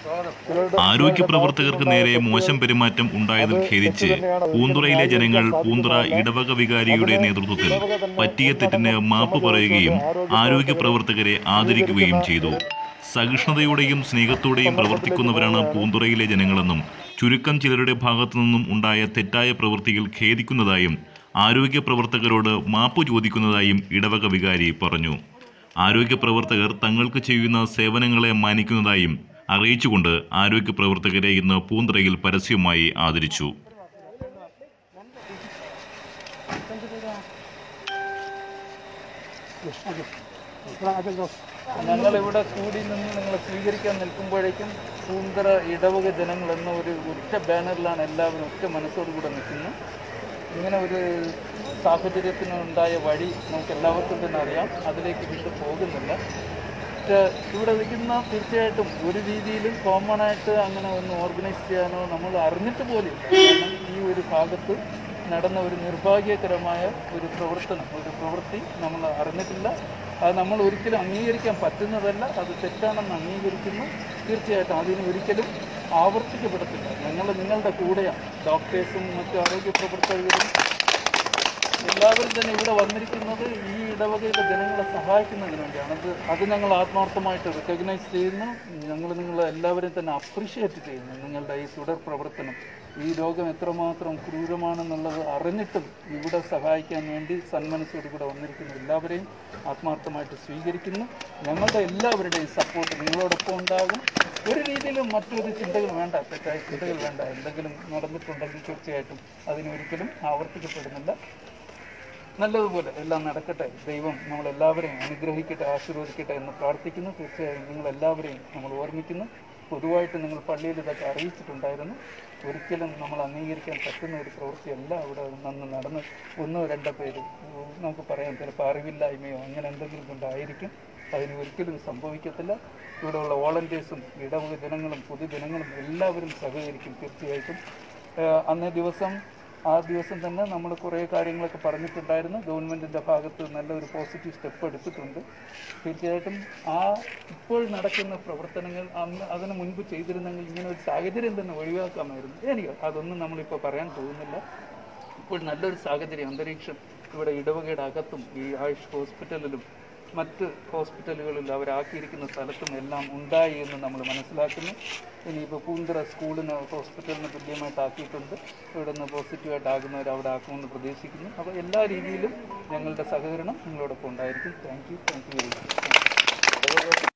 ആരോഗ്യ പ്രവർത്തകർക്ക് നേരെ മോശം പെരുമാറ്റം ഉണ്ടായതിൽ ഖേദിച്ച് പൂന്തുറയിലെ ജനങ്ങൾ പൂന്തുറ ഇടവക വികാരിയുടെ നേതൃത്വത്തിൽ പറ്റിയ തെറ്റിന് മാപ്പ് പറയുകയും ആരോഗ്യ പ്രവർത്തകരെ ആദരിക്കുകയും ചെയ്തു സഹിഷ്ണുതയോടെയും സ്നേഹത്തോടെയും പ്രവർത്തിക്കുന്നവരാണ് പൂന്തുറയിലെ ജനങ്ങളെന്നും ചുരുക്കം ചിലരുടെ ഭാഗത്തു നിന്നും ഉണ്ടായ തെറ്റായ പ്രവൃത്തിയിൽ ഖേദിക്കുന്നതായും ആരോഗ്യ പ്രവർത്തകരോട് മാപ്പ് ചോദിക്കുന്നതായും ഇടവക വികാരി പറഞ്ഞു ആരോഗ്യ പ്രവർത്തകർ തങ്ങൾക്ക് ചെയ്യുന്ന സേവനങ്ങളെ മാനിക്കുന്നതായും അറിയിച്ചുകൊണ്ട് ആരോഗ്യ പ്രവർത്തകരെ ഇന്ന് പൂന്തറയിൽ പരസ്യമായി ആദരിച്ചു ഞങ്ങൾ ഇവിടെ കൂടി നിന്ന് നിങ്ങളെ സ്വീകരിക്കാൻ നിൽക്കുമ്പോഴേക്കും പൂന്തറ ഇടവക ജനങ്ങൾ എന്ന ഒരു ഒറ്റ ബാനറിലാണ് എല്ലാവരും ഒറ്റ മനസ്സോടുകൂടെ നിൽക്കുന്നത് ഇങ്ങനെ ഒരു സാഹചര്യത്തിന് ഉണ്ടായ വഴി നമുക്ക് എല്ലാവർക്കും തന്നെ അറിയാം അതിലേക്ക് വീണ്ടും പോകുന്നില്ല പക്ഷേ ഇവിടെ നിൽക്കുന്ന തീർച്ചയായിട്ടും ഒരു രീതിയിലും കോമൺ ആയിട്ട് അങ്ങനെ ഒന്ന് ഓർഗനൈസ് ചെയ്യാനോ നമ്മൾ അറിഞ്ഞിട്ട് പോലും കാരണം ഈ ഒരു ഭാഗത്ത് നടന്ന ഒരു നിർഭാഗ്യകരമായ ഒരു പ്രവർത്തനം ഒരു പ്രവൃത്തി നമ്മൾ അറിഞ്ഞിട്ടില്ല അത് നമ്മൾ ഒരിക്കലും അംഗീകരിക്കാൻ പറ്റുന്നതല്ല അത് തെറ്റാണെന്ന് അംഗീകരിക്കുന്നു തീർച്ചയായിട്ടും അതിന് ഒരിക്കലും ആവർത്തിക്കപ്പെടത്തില്ല ഞങ്ങൾ നിങ്ങളുടെ കൂടെയാണ് ഡോക്ടേഴ്സും മറ്റു ആരോഗ്യ പ്രവർത്തകരും എല്ലാവരും തന്നെ ഇവിടെ വന്നിരിക്കുന്നത് ഈ ഇടവകയിലെ ജനങ്ങളെ സഹായിക്കുന്നതിന് വേണ്ടിയാണ് അത് അത് ഞങ്ങൾ ആത്മാർത്ഥമായിട്ട് റെക്കഗ്നൈസ് ചെയ്യുന്നു ഞങ്ങൾ നിങ്ങളെ എല്ലാവരും തന്നെ അപ്രീഷിയേറ്റ് ചെയ്യുന്നു നിങ്ങളുടെ ഈ തുടർ പ്രവർത്തനം ഈ രോഗം എത്രമാത്രം ക്രൂരമാണെന്നുള്ളത് അറിഞ്ഞിട്ടും ഇവിടെ സഹായിക്കാൻ വേണ്ടി സന്മനസ്സോട് കൂടെ വന്നിരിക്കുന്ന എല്ലാവരെയും ആത്മാർത്ഥമായിട്ട് സ്വീകരിക്കുന്നു ഞങ്ങളുടെ എല്ലാവരുടെയും സപ്പോർട്ട് നിങ്ങളോടൊപ്പം ഉണ്ടാകും ഒരു രീതിയിലും മറ്റൊരു ചിന്തകൾ വേണ്ട തെറ്റായ ചിന്തകൾ വേണ്ട എന്തെങ്കിലും നടന്നിട്ടുണ്ടെങ്കിൽ തീർച്ചയായിട്ടും അതിനൊരിക്കലും ആവർത്തിക്കപ്പെടുന്നില്ല നല്ലതുപോലെ എല്ലാം നടക്കട്ടെ ദൈവം നമ്മളെല്ലാവരെയും അനുഗ്രഹിക്കട്ടെ ആശീർവദിക്കട്ടെ എന്ന് പ്രാർത്ഥിക്കുന്നു തീർച്ചയായും നിങ്ങളെല്ലാവരെയും നമ്മൾ ഓർമ്മിക്കുന്നു പൊതുവായിട്ട് നിങ്ങൾ പള്ളിയിൽ ഇതൊക്കെ അറിയിച്ചിട്ടുണ്ടായിരുന്നു ഒരിക്കലും നമ്മൾ അംഗീകരിക്കാൻ പറ്റുന്ന ഒരു പ്രവൃത്തിയല്ല അവിടെ നിന്ന് നടന്ന് ഒന്നോ രണ്ടോ പേര് ഉം, നമുക്ക് പറയാം ചിലപ്പോൾ അറിവില്ലായ്മയോ അങ്ങനെ എന്തെങ്കിലും കൊണ്ടായിരിക്കും അതിന് ഒരിക്കലും സംഭവിക്കത്തില്ല ഇവിടെയുള്ള വോളണ്ടിയേഴ്സും ഇടവക ജനങ്ങളും പൊതുജനങ്ങളും എല്ലാവരും സഹകരിക്കും തീർച്ചയായിട്ടും ഏഹ് അന്നേ ദിവസം ആ ദിവസം തന്നെ നമ്മൾ കുറേ കാര്യങ്ങളൊക്കെ പറഞ്ഞിട്ടുണ്ടായിരുന്നു ഗവൺമെൻറ്റിൻ്റെ ഭാഗത്ത് നല്ലൊരു പോസിറ്റീവ് സ്റ്റെപ്പ് എടുത്തിട്ടുണ്ട് തീർച്ചയായിട്ടും ആ ഇപ്പോൾ നടക്കുന്ന പ്രവർത്തനങ്ങൾ അന്ന് അതിന് മുൻപ് ചെയ്തിരുന്നെങ്കിൽ ഇങ്ങനെ ഒരു സാഹചര്യം തന്നെ ഒഴിവാക്കാമായിരുന്നു എനിക്ക് അതൊന്നും നമ്മളിപ്പോൾ പറയാൻ പോകുന്നില്ല ഇപ്പോൾ നല്ലൊരു സാഹചര്യം അന്തരീക്ഷം ഇവിടെ ഇടവകയുടെ അകത്തും ഈ ആയുഷ് ഹോസ്പിറ്റലിലും മറ്റ് ഹോസ്പിറ്റലുകളിൽ അവരാക്കിയിരിക്കുന്ന സ്ഥലത്തും എല്ലാം ഉണ്ടായി എന്ന് നമ്മൾ മനസ്സിലാക്കുന്നു ഇനിയിപ്പോൾ പൂന്തറ സ്കൂളിന് ഹോസ്പിറ്റലിന് തുല്യമായിട്ട് ആക്കിയിട്ടുണ്ട് ഇവിടെ നിന്ന് പോസിറ്റീവായിട്ട് ആകുന്നവർ അവിടെ ആക്കുമെന്ന് പ്രതീക്ഷിക്കുന്നു അപ്പോൾ എല്ലാ രീതിയിലും ഞങ്ങളുടെ സഹകരണം നിങ്ങളോടൊപ്പം ഉണ്ടായിരിക്കും thank you thank you very much